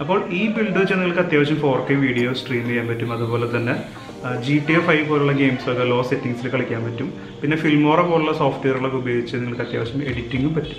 അപ്പോൾ ഈ ബിൽഡ് വെച്ച് നിങ്ങൾക്ക് അത്യാവശ്യം ഫോർ കെ വീഡിയോ സ്ട്രീം ചെയ്യാൻ പറ്റും അതുപോലെ തന്നെ ജി ടി എ ഫൈവ് പോലുള്ള ഗെയിംസൊക്കെ ലോ സെറ്റിങ്സിൽ കളിക്കാൻ പറ്റും പിന്നെ ഫിൽമോറ പോലുള്ള സോഫ്റ്റ്വെയറുകളൊക്കെ ഉപയോഗിച്ച് നിങ്ങൾക്ക് അത്യാവശ്യം എഡിറ്റിങ്ങും പറ്റും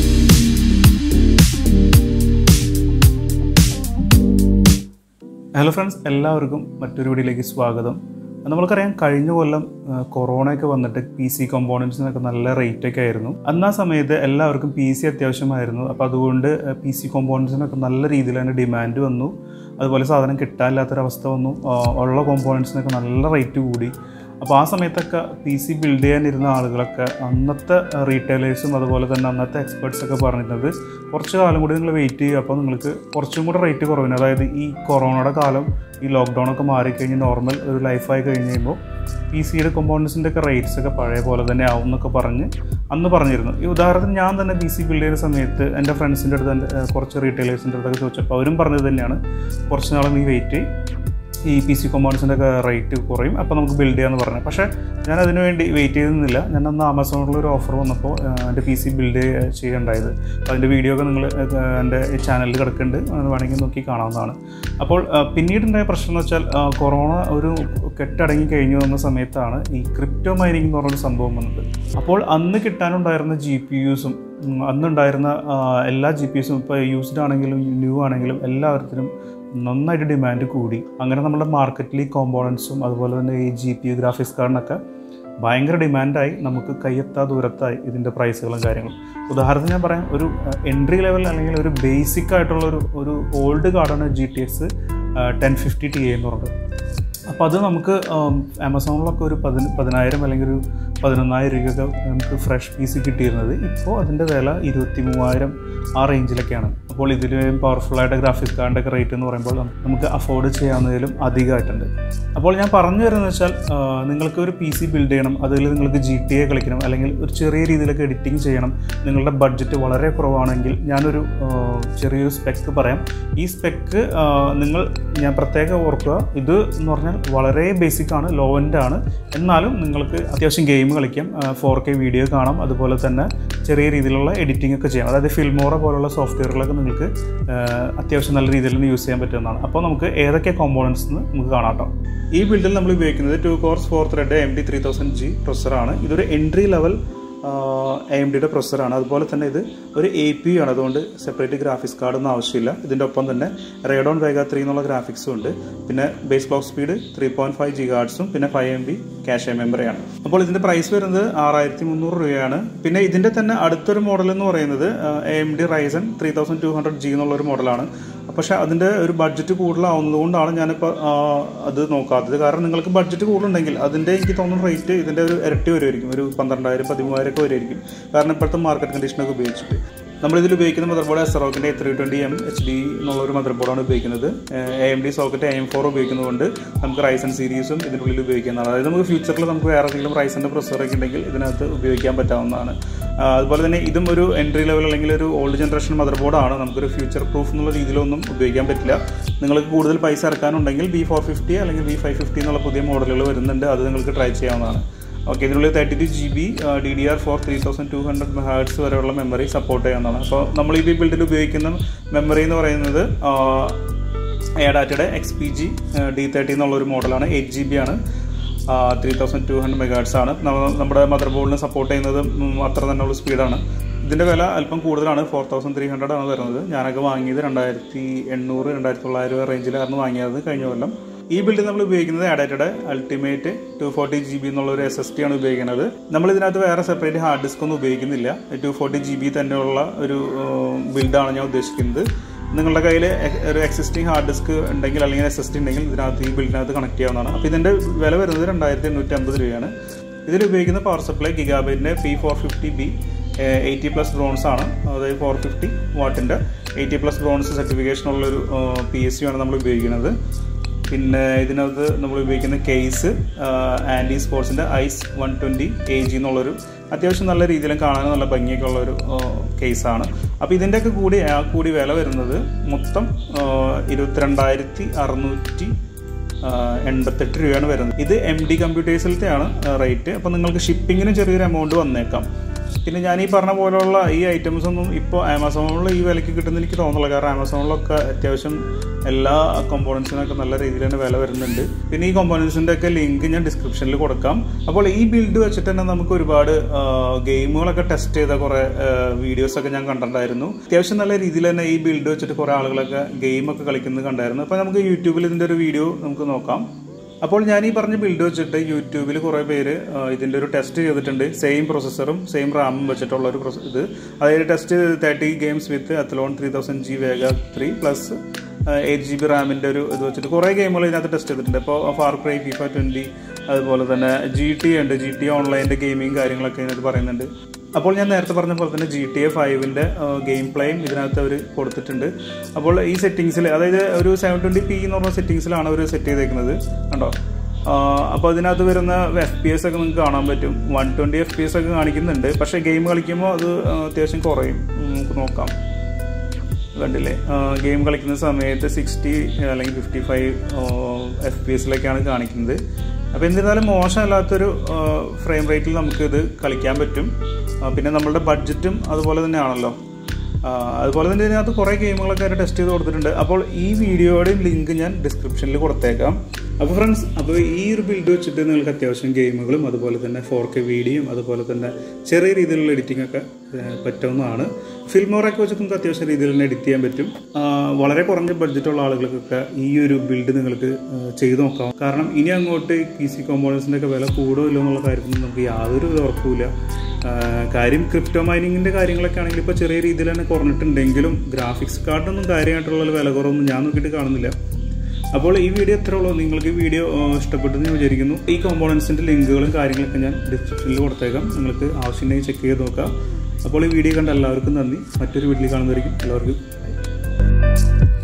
ഹലോ ഫ്രണ്ട്സ് എല്ലാവർക്കും മറ്റൊരു വീഡിയോയിലേക്ക് സ്വാഗതം നമ്മൾക്കറിയാം കഴിഞ്ഞ കൊല്ലം കൊറോണയൊക്കെ വന്നിട്ട് പി സി കോമ്പോണൻസിനൊക്കെ നല്ല റേറ്റ് ഒക്കെ ആയിരുന്നു അന്ന് ആ സമയത്ത് എല്ലാവർക്കും പി സി അത്യാവശ്യമായിരുന്നു അപ്പോൾ അതുകൊണ്ട് പി സി കോമ്പോണൻസിനൊക്കെ നല്ല രീതിയിൽ തന്നെ ഡിമാൻഡ് വന്നു അതുപോലെ സാധനം കിട്ടാനില്ലാത്തൊരവസ്ഥ വന്നു ആ, ഉള്ള കോമ്പോണൻസിനൊക്കെ നല്ല റേറ്റ് കൂടി അപ്പോൾ ആ സമയത്തൊക്കെ പി സി ബിൽഡ് ചെയ്യാനിരുന്ന ആളുകളൊക്കെ അന്നത്തെ റീറ്റെയിലേഴ്സും അതുപോലെ തന്നെ അന്നത്തെ എക്സ്പേർട്സ് ഒക്കെ പറഞ്ഞിരുന്നത് കുറച്ച് കാലം കൂടി നിങ്ങൾ വെയിറ്റ് ചെയ്യുക അപ്പോൾ നിങ്ങൾക്ക് കുറച്ചും കൂടെ റേറ്റ് കുറവിന് അതായത് ഈ കൊറോണയുടെ കാലം ഈ ലോക്ക്ഡൗൺ ഒക്കെ മാറിക്കഴിഞ്ഞ് നോർമൽ ഒരു ലൈഫായി കഴിഞ്ഞ് കഴിയുമ്പോൾ പി സിയുടെ കോമ്പൗണ്ട്സിൻ്റെ ഒക്കെ റേറ്റ്സ് ഒക്കെ പഴയ പോലെ തന്നെ ആവും എന്നൊക്കെ പറഞ്ഞ് അന്ന് പറഞ്ഞിരുന്നു ഈ ഉദാഹരണത്തിന് ഞാൻ തന്നെ പി സി ബിൽഡ് ചെയ്യുന്ന സമയത്ത് എൻ്റെ ഫ്രണ്ട്സിൻ്റെ അടുത്ത് എൻ്റെ ഏഹ്, കുറച്ച് റീറ്റെയിലേഴ്സിൻ്റെ അടുത്തൊക്കെ ചോദിച്ചപ്പോൾ അവരും പറഞ്ഞത് തന്നെയാണ് കുറച്ച് നാൾ നീ വെയിറ്റ് ഈ പി സി കൊമേഴ്സിൻ്റെ ഒക്കെ റേറ്റ് കുറയും അപ്പോൾ നമുക്ക് ബിൽഡ് ചെയ്യാമെന്ന് പറഞ്ഞു പക്ഷേ ഞാൻ അതിന് വേണ്ടി വെയിറ്റ് ചെയ്തിരുന്നില്ല ഞാൻ അന്ന് ആമസോണിൽ ഒരു ഓഫർ വന്നപ്പോൾ ആ, എൻ്റെ പി സി ബിൽഡ് ചെയ്യേണ്ടായത് അപ്പോൾ അതിൻ്റെ വീഡിയോ ഒക്കെ നിങ്ങൾ എൻ്റെ ചാനലിൽ കിടക്കുന്നുണ്ട് അത് വേണമെങ്കിൽ നോക്കി കാണാവുന്നതാണ് അപ്പോൾ ആ, പിന്നീടുണ്ടായ പ്രശ്നം എന്ന് വെച്ചാൽ ആ, കൊറോണ ഒരു കെട്ടടങ്ങി കഴിഞ്ഞു വന്ന സമയത്താണ് ഈ ക്രിപ്റ്റോ മൈനിങ് എന്ന് പറഞ്ഞൊരു സംഭവം വന്നത് അപ്പോൾ അന്ന് കിട്ടാനുണ്ടായിരുന്ന ജി പി യുസും അന്നുണ്ടായിരുന്ന ആ, എല്ലാ ജി പി യുസും ഇപ്പോൾ യൂസ്ഡ് ആണെങ്കിലും ന്യൂ ആണെങ്കിലും എല്ലാവർക്കും നന്നായിട്ട് ഡിമാൻഡ് കൂടി അങ്ങനെ നമ്മുടെ മാർക്കറ്റിൽ ഈ കോമ്പോണൻസും അതുപോലെ തന്നെ ഈ ജി പി യു ഗ്രാഫിക്സ് കാർഡിനൊക്കെ ഭയങ്കര ഡിമാൻഡായി നമുക്ക് കയ്യെത്താ ദൂരത്തായി ഇതിൻ്റെ പ്രൈസുകളും കാര്യങ്ങളും ഉദാഹരണത്തിന് ഞാൻ പറയാം ഒരു എൻട്രി ലെവൽ അല്ലെങ്കിൽ ഒരു ബേസിക് ആയിട്ടുള്ള ഒരു ഒരു ഓൾഡ് കാർഡാണ് G T X ten fifty T എന്ന് പറഞ്ഞത് അപ്പോൾ അത് നമുക്ക് ആം, ആമസോണിലൊക്കെ ഒരു പതിന പതിനായിരം അല്ലെങ്കിൽ ഒരു പതിനൊന്നായിരം രൂപയൊക്കെ നമുക്ക് ഫ്രഷ് പീസ് കിട്ടിയിരുന്നത് ഇപ്പോൾ അതിൻ്റെ വില ഇരുപത്തി മൂവായിരം ആ റേഞ്ചിലൊക്കെയാണ് അപ്പോൾ ഇതിലും പവർഫുള്ളായിട്ട് ഗ്രാഫിക്സ് കാർഡിൻ്റെ ഒക്കെ റേറ്റ് എന്ന് പറയുമ്പോൾ നം- നമുക്ക് അഫോർഡ് ചെയ്യാവുന്നതിലും അധികമായിട്ടുണ്ട് അപ്പോൾ ഞാൻ പറഞ്ഞു വരുന്നത് വെച്ചാൽ ആ, നിങ്ങൾക്ക് ഒരു പി സി ബിൽഡ് ചെയ്യണം അതിൽ നിങ്ങൾക്ക് ജി ടി എ കളിക്കണം അല്ലെങ്കിൽ ഒരു ചെറിയ രീതിയിലൊക്കെ എഡിറ്റിംഗ് ചെയ്യണം നിങ്ങളുടെ ബഡ്ജറ്റ് വളരെ കുറവാണെങ്കിൽ ഞാനൊരു ആ, ചെറിയൊരു സ്പെക്ക് പറയാം ഈ സ്പെക്ക് നിങ്ങൾ ഞാൻ പ്രത്യേകം ഓർക്കുക ഇത് എന്ന് പറഞ്ഞാൽ വളരെ ബേസിക് ആണ് ലോ എൻഡ് ആണ് എന്നാലും നിങ്ങൾക്ക് അത്യാവശ്യം ഗെയിം കളിക്കാം ഫോർ കെ വീഡിയോ കാണാം അതുപോലെ തന്നെ ചെറിയ രീതിയിലുള്ള എഡിറ്റിംഗ് ഒക്കെ ചെയ്യാം അതായത് ഫിൽമോറ പോലുള്ള സോഫ്റ്റ്വെയറുകളൊക്കെ നിങ്ങൾക്ക് ആ, അത്യാവശ്യം നല്ല രീതിയിൽ തന്നെ യൂസ് ചെയ്യാൻ പറ്റുന്നതാണ് അപ്പോൾ നമുക്ക് ഏതൊക്കെ കോമ്പോണൻസ് എന്ന് നമുക്ക് കാണാം കേട്ടോ ഈ ബിൽഡിൽ നമ്മൾ ഉപയോഗിക്കുന്നത് two cores four thread M D three thousand G പ്രൊസറാണ് ഇതൊരു എൻട്രി ലെവൽ എ എം ഡിയുടെ പ്രൊസറാണ് അതുപോലെ തന്നെ ഇത് ഒരു എ പി ആണ് അതുകൊണ്ട് സെപ്പറേറ്റ് ഗ്രാഫിക്സ് കാർഡൊന്നും ആവശ്യമില്ല ഇതിൻ്റെ ഒപ്പം തന്നെ റേഡോൺ വേഗ ത്രീ എന്നുള്ള ഗ്രാഫിക്സും ഉണ്ട് പിന്നെ base clock speed three point five G ഗാർഡ്സും പിന്നെ ഫൈവ് എം ബി ക്യാഷ് മെമ്മറിയാണ് അപ്പോൾ ഇതിൻ്റെ പ്രൈസ് വരുന്നത് ആറായിരത്തി മുന്നൂറ് രൂപയാണ് പിന്നെ ഇതിൻ്റെ തന്നെ അടുത്തൊരു മോഡൽ എന്ന് പറയുന്നത് A M D Ryzen three thousand two hundred G എന്നുള്ള ഒരു മോഡലാണ് പക്ഷേ അതിൻ്റെ ഒരു ബഡ്ജറ്റ് കൂടുതലാവുന്നതുകൊണ്ടാണ് ഞാനിപ്പോൾ ആ, അത് നോക്കാത്തത് കാരണം നിങ്ങൾക്ക് ബഡ്ജറ്റ് കൂടുതലുണ്ടെങ്കിൽ അതിൻ്റെ എനിക്ക് തോന്നുന്ന റേറ്റ് ഇതിൻ്റെ ഒരു ഇരട്ടി വരുമായിരിക്കും ഒരു പന്ത്രണ്ടായിരം പതിമൂവായിരം ഒക്കെ വരുമായിരിക്കും കാരണം ഇപ്പോഴത്തെ മാർക്കറ്റ് കണ്ടീഷനൊക്കെ ഉപയോഗിച്ചിട്ട് നമ്മളിതിൽ ഉപയോഗിക്കുന്ന മദർ ബോർഡ് എസ്റോക്കിൻ്റെ three twenty M H D എന്നുള്ള ഒരു മദർ ബോർഡാണ് ഉപയോഗിക്കുന്നത് A M D socket M four ഉപയോഗിക്കുന്നതുകൊണ്ട് നമുക്ക് റൈസൺ സീരീസും ഇതിൻ്റെ ഉള്ളിൽ ഉപയോഗിക്കുന്നതാണ് അതായത് നമുക്ക് ഫ്യൂച്ചറിൽ നമുക്ക് വേറെ എന്തെങ്കിലും റൈസൻ്റെ പ്രൊസറൊക്കെ ഉണ്ടെങ്കിൽ ഇതിനകത്ത് ഉപയോഗിക്കാൻ പറ്റാവുന്നതാണ് ആ, അതുപോലെ തന്നെ ഇതും ഒരു എൻട്രി ലെവൽ അല്ലെങ്കിൽ ഒരു ഓൾഡ് ജനറേഷൻ മദർ ബോർഡാണ് നമുക്കൊരു ഫ്യൂച്ചർ പ്രൂഫ് എന്നുള്ള രീതിയിലൊന്നും ഉപയോഗിക്കാൻ പറ്റില്ല നിങ്ങൾക്ക് കൂടുതൽ പൈസ ഇറക്കാനുണ്ടെങ്കിൽ ബി ഫോർ ഫിഫ്റ്റി അല്ലെങ്കിൽ ബി ഫൈവ് ഫിഫ്റ്റി എന്നുള്ള പുതിയ മോഡലുകൾ വരുന്നുണ്ട് അത് നിങ്ങൾക്ക് ട്രൈ ചെയ്യാവുന്നതാണ് ഓക്കെ ഇതിനുള്ളിൽ thirty two G B D D R four three thousand two hundred megahertz വരെയുള്ള മെമ്മറി സപ്പോർട്ട് ചെയ്യാവുന്നതാണ് അപ്പോൾ നമ്മൾ ഈ ബിൽഡിൽ ഉപയോഗിക്കുന്ന മെമ്മറി എന്ന് പറയുന്നത് എഡാറ്റയുടെ X P G D thirty എന്നുള്ള ഒരു മോഡലാണ് എയ്റ്റ് ജി ബി ആണ് three thousand two hundred megahertz ആണ് നമ്മ- നമ്മുടെ മദർ ബോർഡിന് സപ്പോർട്ട് ചെയ്യുന്നത് ഉം, അത്ര തന്നെയുള്ള സ്പീഡാണ് ഇതിൻ്റെ വില അല്പം കൂടുതലാണ് ഫോർ തൗസൻഡ് ത്രീ ഹൺഡ്രഡ് ആണ് വരുന്നത് ഞാനൊക്കെ വാങ്ങിയത് രണ്ടായിരത്തി എണ്ണൂറ് രണ്ടായിരത്തി തൊള്ളായിരം രൂപ റേഞ്ചിലായിരുന്നു വാങ്ങിയത് കഴിഞ്ഞ കൊല്ലം ഈ ബിൽഡ് നമ്മൾ ഉപയോഗിക്കുന്നത് അഡാറ്റയുടെ ultimate two forty G B എന്നുള്ള ഒരു എസ് എസ് ടി ആണ് ഉപയോഗിക്കുന്നത് നമ്മൾ ഇതിനകത്ത് വേറെ സെപ്പറേറ്റ് ഹാർഡ് ഡിസ്ക് ഒന്നും ഉപയോഗിക്കുന്നില്ല ടു ഫോർട്ടി ജി ബി തന്നെയുള്ള ഒരു ബിൽഡാണ് ഞാൻ ഉദ്ദേശിക്കുന്നത് നിങ്ങളുടെ കയ്യിൽ ഒരു എക്സിസ്റ്റിംഗ് ഹാർഡ് ഡിസ്ക് ഉണ്ടെങ്കിൽ അല്ലെങ്കിൽ എസ് എസ് ടി ഉണ്ടെങ്കിൽ ഇതിനകത്ത് ഈ ബിൽഡിനകത്ത് കണക്ട് ചെയ്യാവുന്നതാണ് അപ്പോൾ ഇതിൻ്റെ വില വരുന്നത് രണ്ടായിരത്തി എണ്ണൂറ്റി അമ്പത് രൂപയാണ് ഇതിൽ ഉപയോഗിക്കുന്ന പവർ സപ്ലൈ ഗിഗാബൈറ്റിൻ്റെ P four fifty B eighty plus bronze ആണ് അതായത് ഫോർ ഫിഫ്റ്റി വാട്ടിൻ്റെ എയ്റ്റി പ്ലസ് ബ്രോൺസ് സർട്ടിഫിക്കേഷൻ ഉള്ളൊരു പി എസ് യു ആണ് നമ്മൾ ഉപയോഗിക്കുന്നത് പിന്നെ ഇതിനകത്ത് നമ്മൾ ഉപയോഗിക്കുന്ന കേസ് ആൻറ്റി സ്പോർട്സിൻ്റെ ice one twenty A G എന്നുള്ളൊരു അത്യാവശ്യം നല്ല രീതിയിലും കാണാനും നല്ല ഭംഗിയൊക്കെ ഉള്ളൊരു കേസാണ് അപ്പോൾ ഇതിൻ്റെയൊക്കെ കൂടി ആ കൂടി വില വരുന്നത് മൊത്തം ഇരുപത്തിരണ്ടായിരത്തി അറുന്നൂറ്റി എൺപത്തെട്ട് രൂപയാണ് വരുന്നത് ഇത് എം ഡി കമ്പ്യൂട്ടേഴ്സിലത്തെയാണ് റേറ്റ് അപ്പോൾ നിങ്ങൾക്ക് ഷിപ്പിങ്ങിന് ചെറിയൊരു എമൗണ്ട് വന്നേക്കാം പിന്നെ ഞാൻ ഈ പറഞ്ഞ പോലെയുള്ള ഈ ഐറ്റംസ് ഒന്നും ഇപ്പോൾ ആമസോണിൽ ഈ വിലയ്ക്ക് കിട്ടുന്ന എനിക്ക് തോന്നുന്നില്ല കാരണം ആമസോണിലൊക്കെ അത്യാവശ്യം എല്ലാ കോമ്പോണൻസിനൊക്കെ നല്ല രീതിയിൽ തന്നെ വില വരുന്നുണ്ട് പിന്നെ ഈ കോമ്പോണൻസിൻ്റെ ഒക്കെ ലിങ്ക് ഞാൻ ഡിസ്ക്രിപ്ഷനിൽ കൊടുക്കാം അപ്പോൾ ഈ ബിൽഡ് വെച്ചിട്ട് തന്നെ നമുക്ക് ഒരുപാട് ഗെയിമുകളൊക്കെ ടെസ്റ്റ് ചെയ്ത കുറേ വീഡിയോസ് ഒക്കെ ഞാൻ കണ്ടിട്ടുണ്ടായിരുന്നു അത്യാവശ്യം നല്ല രീതിയിൽ തന്നെ ഈ ബിൽഡ് വെച്ചിട്ട് കുറേ ആളുകളൊക്കെ ഗെയിമൊക്കെ കളിക്കുന്നത് കണ്ടായിരുന്നു അപ്പോൾ നമുക്ക് യൂട്യൂബിൽ ഇതിൻ്റെ ഒരു വീഡിയോ നമുക്ക് നോക്കാം അപ്പോൾ ഞാൻ ഈ പറഞ്ഞ ബിൽഡ് വെച്ചിട്ട് യൂട്യൂബിൽ കുറേ പേര് ആ, ഇതിന്റെ ഒരു ടെസ്റ്റ് ചെയ്തിട്ടുണ്ട് സെയിം പ്രോസസ്സറും സെയിം റാമും വെച്ചിട്ടുള്ള ഒരു process- ഇത് അതായത് test thirty games with Athlon three thousand G Vega three plus eight G B റാമിന്റെ ഒരു ഇത് വെച്ചിട്ട് കുറേ ഗെയിമുകൾ ഇതിനകത്ത് ടെസ്റ്റ് ചെയ്തിട്ടുണ്ട് ഇപ്പോൾ ഫാർ ക്രൈ ഫിഫ ട്വന്റി അതുപോലെ തന്നെ ജി ടി ഉണ്ട് ജി ടി ഓൺലൈൻ്റെ ഗെയിമിങ് കാര്യങ്ങളൊക്കെ ഇതിനകത്ത് പറയുന്നുണ്ട് അപ്പോൾ ഞാൻ നേരത്തെ പറഞ്ഞ പോലെ തന്നെ ജി ടി എ ഫൈവിൻ്റെ ഗെയിം പ്ലേയും ഇതിനകത്ത് അവർ കൊടുത്തിട്ടുണ്ട് അപ്പോൾ ഈ സെറ്റിങ്സിൽ അതായത് ഒരു സെവൻ ട്വൻറ്റി പി എന്ന് പറഞ്ഞ സെറ്റിങ്സിലാണ് അവർ സെറ്റ് ചെയ്തേക്കുന്നത് കണ്ടോ അപ്പോൾ അതിനകത്ത് വരുന്ന എഫ് പി എസ് ഒക്കെ നിങ്ങൾക്ക് കാണാൻ പറ്റും one twenty F P S ഒക്കെ കാണിക്കുന്നുണ്ട് പക്ഷേ ഗെയിം കളിക്കുമ്പോൾ അത് ആ, അത്യാവശ്യം കുറയും ഉം, നമുക്ക് നോക്കാം കണ്ടില്ലേ ഗെയിം കളിക്കുന്ന സമയത്ത് സിക്സ്റ്റി അല്ലെങ്കിൽ ഫിഫ്റ്റി ഫൈവ് എഫ് പി എസിലൊക്കെയാണ് കാണിക്കുന്നത് അപ്പോൾ എന്നിരുന്നാലും മോശമല്ലാത്തൊരു ഫ്രെയിം റേറ്റിൽ നമുക്കിത് കളിക്കാൻ പറ്റും ആ, പിന്നെ നമ്മളുടെ ബഡ്ജറ്റും അതുപോലെ തന്നെയാണല്ലോ ആ, അതുപോലെ തന്നെ ഇതിനകത്ത് കുറേ ഗെയിമുകളൊക്കെ അവർ ടെസ്റ്റ് ചെയ്ത് കൊടുത്തിട്ടുണ്ട് അപ്പോൾ ഈ വീഡിയോയുടെയും ലിങ്ക് ഞാൻ ഡിസ്ക്രിപ്ഷനിൽ കൊടുത്തേക്കാം അപ്പോൾ ഫ്രണ്ട്സ് അപ്പോൾ ഈ ഒരു ബിൽഡ് വെച്ചിട്ട് നിങ്ങൾക്ക് അത്യാവശ്യം ഗെയിമുകളും അതുപോലെ തന്നെ ഫോർ കെ വീഡിയോയും അതുപോലെ തന്നെ ചെറിയ രീതിയിലുള്ള എഡിറ്റിംഗ് ഒക്കെ ഏഹ്, പറ്റാവുന്നതാണ് ഫിൽമോറൊക്കെ വെച്ചിട്ട് നമുക്ക് അത്യാവശ്യം രീതിയിൽ തന്നെ എഡിറ്റ് ചെയ്യാൻ പറ്റും ആ, വളരെ കുറഞ്ഞ ബഡ്ജറ്റുള്ള ആളുകൾക്കൊക്കെ ഈ ഒരു ബിൽഡ് നിങ്ങൾക്ക് ഏഹ്, ചെയ്ത് നോക്കാം കാരണം ഇനി അങ്ങോട്ട് പി സി കോമ്പോണൻസിൻ്റെ ഒക്കെ വില കൂടുമല്ലോ എന്നുള്ള കാര്യത്തിൽ നമുക്ക് യാതൊരു വിധ ഉറപ്പില്ല കാര്യം ക്രിപ്റ്റോ മൈനിങ്ങിൻ്റെ കാര്യങ്ങളൊക്കെ ആണെങ്കിൽ ഇപ്പോൾ ചെറിയ രീതിയിൽ തന്നെ കുറഞ്ഞിട്ടുണ്ടെങ്കിലും ഗ്രാഫിക്സ് കാർഡൊന്നും കാര്യമായിട്ടുള്ള വില കുറവൊന്നും ഞാൻ നോക്കിയിട്ട് കാണുന്നില്ല അപ്പോൾ ഈ വീഡിയോ എത്ര ഉള്ളൂ നിങ്ങൾക്ക് ഈ വീഡിയോ ഇഷ്ടപ്പെട്ടെന്ന് ഞാൻ വിചാരിക്കുന്നു ഈ കോമ്പോണൻസിൻ്റെ ലിങ്കുകളും കാര്യങ്ങളൊക്കെ ഞാൻ ഡിസ്ക്രിപ്ഷനിൽ കൊടുത്തേക്കാം നിങ്ങൾക്ക് ആവശ്യമുണ്ടെങ്കിൽ ചെക്ക് ചെയ്ത് നോക്കാം അപ്പോൾ ഈ വീഡിയോ കണ്ട എല്ലാവർക്കും നന്ദി മറ്റൊരു വീട്ടിൽ കാണുന്നതായിരിക്കും എല്ലാവർക്കും bye.